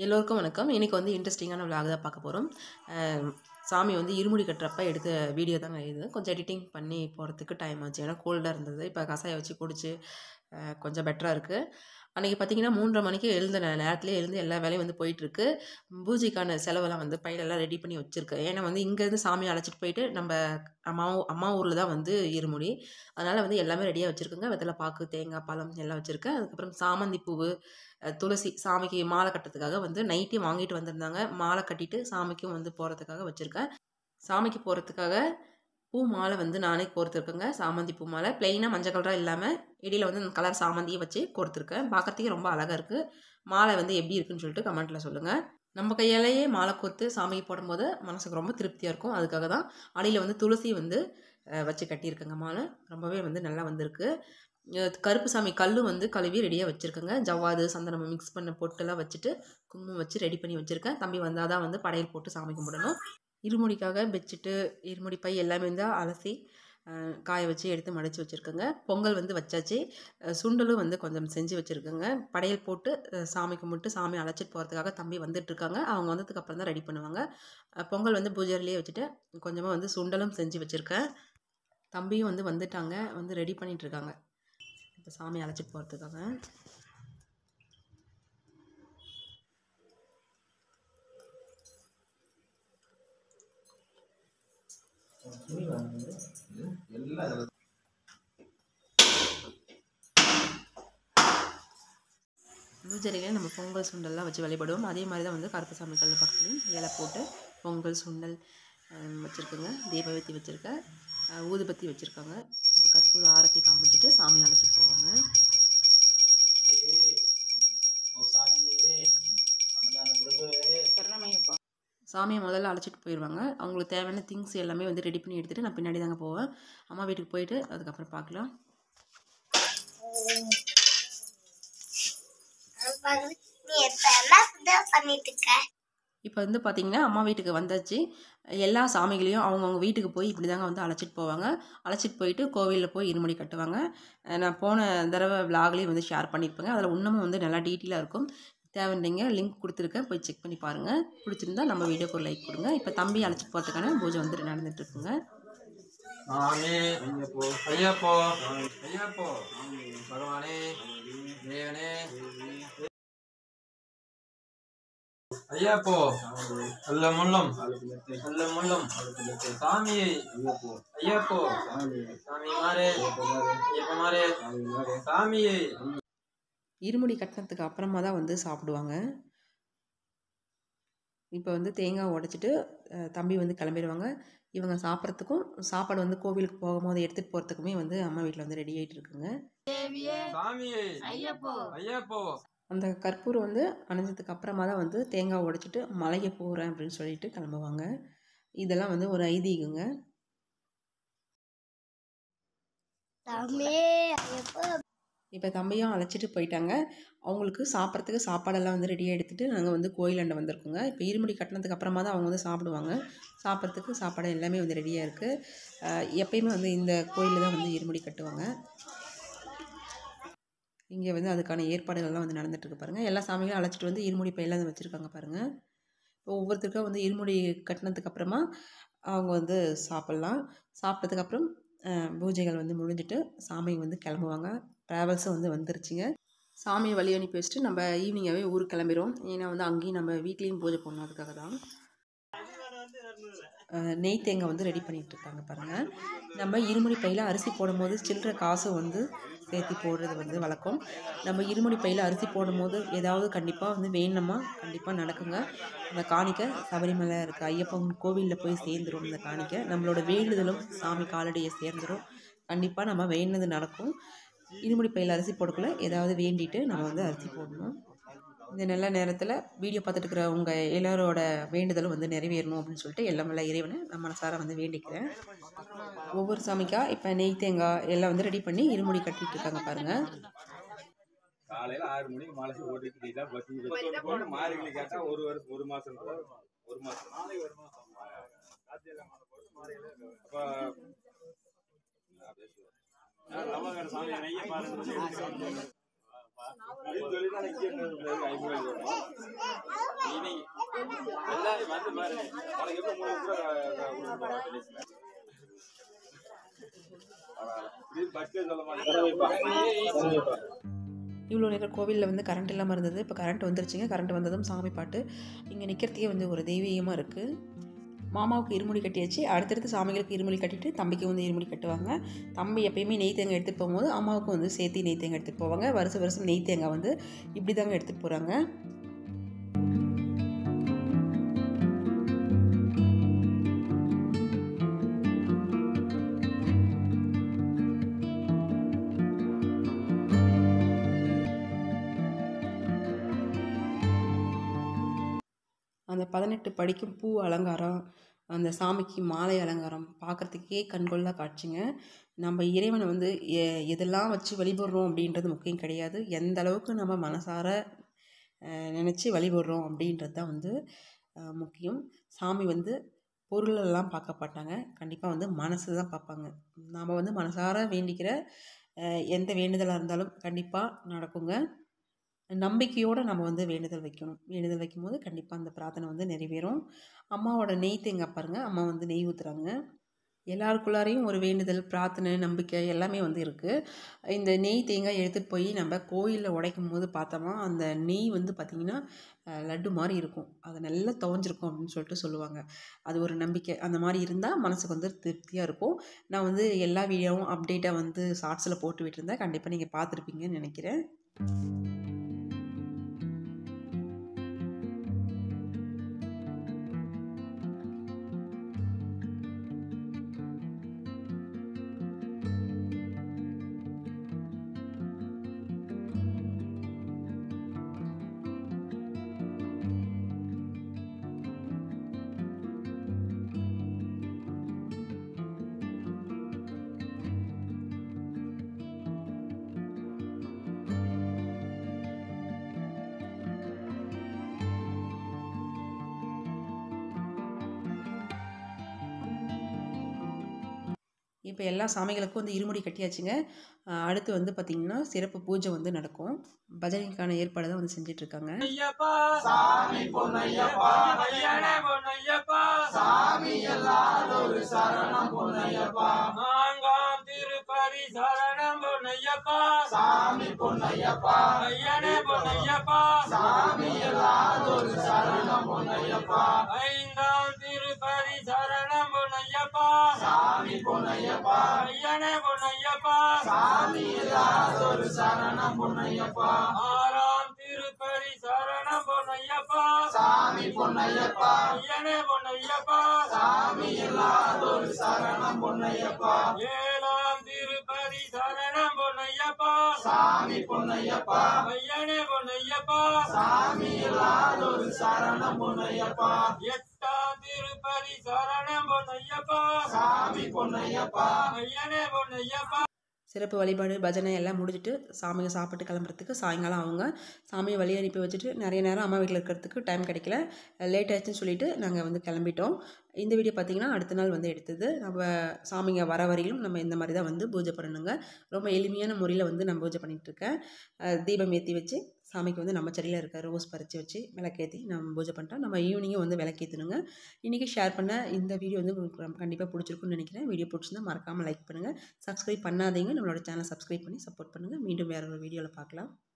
எல்லோருக்கும் வணக்கம் இன்றைக்கி வந்து இன்ட்ரெஸ்டிங்கான விலாக் தான் பார்க்க போகிறோம் சாமி வந்து இருமுடி கட்டுறப்ப எடுத்த வீடியோ தாங்க இது கொஞ்சம் எடிட்டிங் பண்ணி போகிறதுக்கு டைம் ஆச்சு ஏன்னா கோல்டாக இருந்தது இப்போ கசாயம் வச்சு குடிச்சு அஹ், கொஞ்சம் பெட்டராக இருக்குது அன்றைக்கி பார்த்தீங்கன்னா மூன்றரை மணிக்கு எழுந்த நே- நேரத்துலேயே எழுந்து எல்லா வேலையும் வந்து போயிட்டுருக்கு பூஜைக்கான செலவெல்லாம் வந்து பையிலெல்லாம் ரெடி பண்ணி வச்சுருக்கேன் ஏன்னா வந்து இங்கேருந்து சாமி அழைச்சிட்டு போயிட்டு நம்ம அம்மா ஊ- அம்மா ஊரில் தான் வந்து இருமுடி அதனால் வந்து எல்லாமே ரெடியாக வச்சுருக்கேங்க வெத்தலை பாக்கு தேங்காய் பழம் எல்லாம் வச்சுருக்கேன் அதுக்கப்புறம் சாமந்தி பூவு அஹ், துளசி சாமிக்கு மாலை கட்டுறதுக்காக வந்து நைட்டே வாங்கிட்டு வந்திருந்தாங்க மாலை கட்டிட்டு சாமிக்கும் வந்து போகிறதுக்காக வச்சுருக்கேன் சாமிக்கு போகிறதுக்காக பூ மாலை வந்து நானே கோர்த்துருக்கேங்க சாமந்தி பூ மாலை ப்ளெயினாக மஞ்சள் கலராக இல்லாமல் இடையில வந்து அந்த கலர் சாமந்தியை வச்சு கோர்த்துருக்கேன் பார்க்கறதுக்கே ரொம்ப அழகாக இருக்குது மாலை வந்து எப்படி இருக்குன்னு சொல்லிட்டு கமெண்ட்டில் சொல்லுங்கள் நம்ம கையாலேயே மாலை கோர்த்து சாமிக்கு போடும்போது மனசுக்கு ரொம்ப திருப்தியாக இருக்கும் அதுக்காக தான் அடியில் வந்து துளசி வந்து அஹ், வச்சு கட்டியிருக்கேங்க மாலை ரொம்பவே வந்து நல்லா வந்திருக்கு அஹ், கருப்பு சாமி கல் வந்து கழுவி ரெடியாக வச்சுருக்கேங்க ஜவ்வாது சந்தனம் மிக்ஸ் பண்ண பொட்டெல்லாம் வச்சுட்டு குங்குமம் வச்சு ரெடி பண்ணி வச்சுருக்கேன் தம்பி வந்தால் தான் வந்து படையல் போட்டு சாமி கும்பிடணும் இருமுடிக்காக பெட்ஷீட்டு இருமுடி பை எல்லாமே வந்து அலசி அஹ், காய வச்சு எடுத்து மடித்து வச்சுருக்கேங்க பொங்கல் வந்து வச்சாச்சு அஹ், சுண்டலும் வந்து கொஞ்சம் செஞ்சு வச்சுருக்கேங்க படையல் போட்டு அஹ், சாமி கும்பிட்டு சாமி அழைச்சிட்டு போகிறதுக்காக தம்பி வந்துட்டு இருக்காங்க அவங்க வந்ததுக்கு அப்புறம் தான் ரெடி பண்ணுவாங்க அஹ், பொங்கல் வந்து பூஜையிலேயே வச்சுட்டு கொஞ்சமாக வந்து சுண்டலும் செஞ்சு வச்சுருக்கேன் தம்பியும் வந்து வந்துட்டாங்க வந்து ரெடி பண்ணிட்டு இருக்காங்க இப்போ சாமி அழைச்சிட்டு போகிறதுக்காக பூஜையிலே நம்ம பொங்கல் சுண்டல்லாம் வச்சு வழிபடுவோம் அதே மாதிரி தான் வந்து கருப்பு சாமி கல் பக்கத்துலையும் இலை போட்டு பொங்கல் சுண்டல் வச்சுருக்குங்க தீபவத்தி வச்சுருக்கேன் ஊதுபத்தி வச்சுருக்காங்க இப்போ கற்பூர ஆரத்தி காமிச்சிட்டு சாமி அழைச்சிட்டு போவாங்க சாமியை முதல்ல அழைச்சிட்டு போயிடுவாங்க அவங்களுக்கு தேவையான திங்ஸ் எல்லாமே வந்து ரெடி பண்ணி எடுத்துகிட்டு நான் பின்னாடி தாங்க போவேன் அம்மா வீட்டுக்கு போயிட்டு அதுக்கப்புறம் பார்க்கலாம் நீ எப்ப இதான் பண்ணிட்டு இருக்க இப்போ வந்து பார்த்தீங்கன்னா அம்மா வீட்டுக்கு வந்தாச்சு எல்லா சாமிகளையும் அவங்கவுங்க வீட்டுக்கு போய் இப்படி தாங்க வந்து அழைச்சிட்டு போவாங்க அழைச்சிட்டு போயிட்டு கோவிலில் போய் இருமணி கட்டுவாங்க அஹ் நான் போன தடவை விலாக்லேயும் வந்து ஷேர் பண்ணியிருப்பேங்க அதில் இன்னமும் வந்து நல்லா டீட்டெயிலாக இருக்கும் தேவைன்றீங்க லிங்க் கொடுத்துருக்கேன் போய் செக் பண்ணி பாருங்கள் பிடிச்சிருந்தா நம்ம வீடியோக்கு ஒரு லைக் கொடுங்க இப்போ தம்பி அழைச்சிட்டு போகிறதுக்கான பூஜை வந்து நடந்துட்டு இருக்குங்க சாமி ஐயப்போ ஐயப்போ பகவானே தேவனே ஐயப்போ அல்ல முள்ளம் அல்ல முள்ளம் சாமியை ஐயப்போ சாமி மாறே ஐயப்ப மாறே சாமியை இருமுடி கட்டினதுக்கு அப்புறமா தான் வந்து சாப்பிடுவாங்க இப்போ வந்து தேங்காய் உடைச்சிட்டு அஹ், தம்பி வந்து கிளம்பிடுவாங்க இவங்க சாப்பிட்றதுக்கும் சாப்பாடு வந்து கோவிலுக்கு போகும்போது எடுத்துகிட்டு போகிறதுக்குமே வந்து அம்மா வீட்டில் வந்து ரெடி ஆகிட்டு இருக்குங்க சாமியை ஐயப்போ அந்த கற்பூரம் வந்து அணைஞ்சதுக்கு அப்புறமா தான் வந்து தேங்காய் உடைச்சிட்டு மலைய போகிறேன் அப்படின்னு சொல்லிட்டு கிளம்புவாங்க இதெல்லாம் வந்து ஒரு ஐதீகங்க சாமி எப்போ இப்போ தம்பியும் அழைச்சிட்டு போயிட்டாங்க அவங்களுக்கு சாப்பிட்றதுக்கு சாப்பாடெல்லாம் வந்து ரெடியாக எடுத்துகிட்டு நாங்கள் வந்து கோயிலாண்ட வந்திருக்கோங்க இப்போ இருமுடி கட்டினதுக்கு அப்புறமா தான் அவங்க வந்து சாப்பிடுவாங்க சாப்பிட்றதுக்கு சாப்பாடு எல்லாமே வந்து ரெடியாக இருக்குது எப்பயுமே வந்து இந்த கோயிலில் தான் வந்து இருமுடி கட்டுவாங்க இங்கே வந்து அதுக்கான ஏற்பாடுகள்லாம் வந்து நடந்துட்டுருக்கு பாருங்கள் எல்லா சாமிகளும் அழைச்சிட்டு வந்து இருமுடி பையெல்லாம் வச்சுருக்காங்க பாருங்கள் இப்போ ஒவ்வொருத்தருக்கும் வந்து இருமுடி கட்டினதுக்கு அப்புறமா அவங்க வந்து சாப்பிட்லாம் சாப்பிட்டதுக்கப்புறம் பூஜைகள் வந்து முடிஞ்சிட்டு சாமி வந்து கிளம்புவாங்க ட்ராவல்ஸும் வந்து வந்துருச்சுங்க சாமியை வழி அனுப்பி வச்சுட்டு நம்ம ஈவினிங்காகவே ஊருக்கு கிளம்பிடுவோம் ஏன்னா வந்து அங்கேயும் நம்ம வீட்லேயும் பூஜை பண்ணணும் அதுக்காக தான் அஹ், நெய் தேங்காய் வந்து ரெடி பண்ணிட்டு இருக்காங்க பாருங்கள் நம்ம இருமணி பையில் அரிசி போடும்போது சில்லற காசு வந்து சேர்த்து போடுறது வந்து வழக்கம் நம்ம இருமணி பையில் அரிசி போடும்போது ஏதாவது கண்டிப்பாக வந்து வேணுமா கண்டிப்பாக நடக்குங்க அந்த காணிக்கை சபரிமலை இருக்க ஐயப்பன் கோவிலில் போய் சேர்ந்துரும் இந்த காணிக்கை நம்மளோட வேண்டுதலும் சாமி காலடியை சேர்ந்துரும் கண்டிப்பாக நம்ம வேண்டினது நடக்கும் இருமுடி பையில் அரிசி போடக்குள்ள ஏதாவது வேண்டிட்டு நம்ம வந்து அரிசி போடணும் இந்த நல்ல நேரத்தில் வீடியோ பார்த்துட்டு இருக்கிற உங்கள் எல்லாரோட வேண்டுதலும் வந்து நிறைவேறணும் அப்படின்னு சொல்லிட்டு எல்லாம் வல்ல இறைவனை நான் மனசார வந்து வேண்டிக்கிறேன் ஒவ்வொரு சாமிக்கா இப்போ நெய் தேங்காய் எல்லாம் வந்து ரெடி பண்ணி இருமுடி கட்டிட்டு இருக்காங்க பாருங்கள் காலையில ஆறு மணிக்கு மலை ஓட்டிட்டு தான் பத்தி மார்கழி கேட்டா ஒரு வருஷம் ஒரு மாசம் கூட ஒரு மாசம் அப்ப ஆ, நவகிரக சாமி நெய்ய பாருங்க சொல்லி தான் இங்கே ஐம்பது வந்து பாரு உனக்கு எப்படி மூணு கூட பஸ்ஸே சொல்ல மாட்டேன் இவ்வளோ நேரம் கோவிலில் வந்து கரண்ட் இல்லாமல் இருந்தது இப்போ கரண்ட் வந்துருச்சுங்க கரண்ட் வந்ததும் சாமி பாட்டு இங்கே நிற்கிறதுக்கே வந்து ஒரு தெய்வீகமாக இருக்குது மாமாவுக்கு இருமுடி கட்டியாச்சு அடுத்தடுத்து சாமிகளுக்கு இருமுடி கட்டிட்டு தம்பிக்கு வந்து இருமுடி கட்டுவாங்க தம்பி எப்பயுமே நெய் தேங்காய் எடுத்துகிட்டு போகும்போது அம்மாவுக்கும் வந்து சேர்த்து நெய் தேங்காய் எடுத்துகிட்டு போவாங்க வருஷம் வருஷம் நெய் தேங்காய் வந்து இப்படி தாங்க எடுத்துகிட்டு போகிறாங்க அந்த பதினெட்டு படிக்கும் பூ அலங்காரம் அந்த சாமிக்கு மாலை அலங்காரம் பார்க்குறதுக்கே கண்கொள்ளா காட்சிங்க நம்ம இறைவனை வந்து எ- எதெல்லாம் வச்சு வழிபடுறோம் அப்படின்றது முக்கியம் கிடையாது எந்த அளவுக்கு நம்ம மனசார நினச்சி வழிபடுறோம் அப்படின்றது தான் வந்து அஹ், முக்கியம் சாமி வந்து பொருளெல்லாம் பார்க்க மாட்டாங்க கண்டிப்பாக வந்து மனசு தான் பார்ப்பாங்க நாம் வந்து மனசார வேண்டிக்கிற அஹ், எந்த வேண்டுதலாக இருந்தாலும் கண்டிப்பாக நடக்குங்க நம்பிக்கையோடு நம்ம வந்து வேண்டுதல் வைக்கணும் வேண்டுதல் வைக்கும்போது கண்டிப்பாக அந்த பிரார்த்தனை வந்து நிறைவேறும் அம்மாவோட நெய் தேங்காய் பாருங்கள் அம்மா வந்து நெய் ஊற்றுறாங்க எல்லாருக்குள்ளாரையும் ஒரு வேண்டுதல் பிரார்த்தனை நம்பிக்கை எல்லாமே வந்து இருக்குது இந்த நெய் தேங்காய் எடுத்துகிட்டு போய் நம்ம கோயிலில் உடைக்கும் போது பார்த்தோமா அந்த நெய் வந்து பார்த்திங்கன்னா அஹ், லட்டு மாதிரி இருக்கும் அது நல்லா துவஞ்சிருக்கும் அப்படின்னு சொல்லிட்டு சொல்லுவாங்க அது ஒரு நம்பிக்கை அந்த மாதிரி இருந்தால் மனசுக்கு வந்து திருப்தியாக இருக்கும் நான் வந்து எல்லா வீடியோவும் அப்டேட்டாக வந்து ஷார்ட்ஸில் போட்டு விட்டுருந்தேன் கண்டிப்பாக நீங்கள் பார்த்துருப்பீங்கன்னு நினைக்கிறேன் இப்போ எல்லா சாமிகளுக்கும் வந்து இருமுடி கட்டியாச்சுங்க அஹ் அடுத்து வந்து பார்த்திங்கன்னா சிறப்பு பூஜை வந்து நடக்கும் பஜனைக்கான ஏற்பாடு தான் வந்து செஞ்சிட்ருக்காங்க ஐயப்பா சாமி பொன்னையப்பா ஐயனே பொன்னையப்பா சாமி எல்லாரோரு சரணம் பொன்னையப்பா நான்காம் திருப்பதி சரணம் பொன்னையப்பா சாமி பொன்னையப்பா ஐயனே பொன்னையப்பா சாமி எல்லாரோரு சரணம் பொன்னையப்பா ஐந்தாம் திருப்பதி சரணம் பொன்னையப்பா சாமி பொன்னையப்பா ஐயனே பொன்னையப்பா சாமி எல்லாரோரு சரணம் பொன்னையப்பா ஆறாம் திருப்பதி சரணம் பொன்னையப்பா சாமி பொன்னையப்பா ஐயனே பொன்னையப்பா சாமி எல்லாரோரு சரணம் பொன்னையப்பா ஏழாம் திருப்பதி சரணம் பொன்னையப்பா சாமி பொன்னையப்பா ஐயனே பொன்னையப்பா சாமி எல்லாரோரு சரணம் பொன்னையப்பா எட்டாம் திருப்பதி சரணம் பொன்னையப்பா சாமி பொன்னையப்பா ஐயனே பொன்னையப்பா சிறப்பு வழிபாடு பஜனை எல்லாம் முடிஞ்சிட்டு சாமியை சாப்பிட்டு கிளம்புறதுக்கு சாயங்காலம் அவங்க சாமியை வழி அனுப்பி வச்சுட்டு நிறைய நேரம் அம்மா வீட்டில் இருக்கிறதுக்கு டைம் கிடைக்கல லேட் ஆயிடுச்சுன்னு சொல்லிட்டு நாங்கள் வந்து கிளம்பிட்டோம் இந்த வீடியோ பார்த்திங்கன்னா அடுத்த நாள் வந்து எடுத்தது நம்ம சாமிங்க வர வரையிலும் நம்ம இந்த மாதிரி தான் வந்து பூஜை பண்ணணுங்க ரொம்ப எளிமையான முறையில் வந்து நான் பூஜை பண்ணிகிட்ருக்கேன் தீபம் ஏற்றி வச்சு சாமிக்கு வந்து நம்ம செடியில் இருக்க ரோஸ் பறித்து வச்சு விளக்கேற்றி நம்ம பூஜை பண்ணிட்டோம் நம்ம ஈவினிங்கும் வந்து விளக்கேற்றணுங்க இன்றைக்கி ஷேர் பண்ண இந்த வீடியோ வந்து உங்களுக்கு கண்டிப்பாக பிடிச்சிருக்குன்னு நினைக்கிறேன் வீடியோ பிடிச்சிருந்தா மறக்காமல் லைக் பண்ணுங்கள் சப்ஸ்கிரைப் பண்ணாதீங்க நம்மளோட சேனல் சப்ஸ்கிரைப் பண்ணி சப்போர்ட் பண்ணுங்கள் மீண்டும் வேறு ஒரு வீடியோவில் பார்க்கலாம்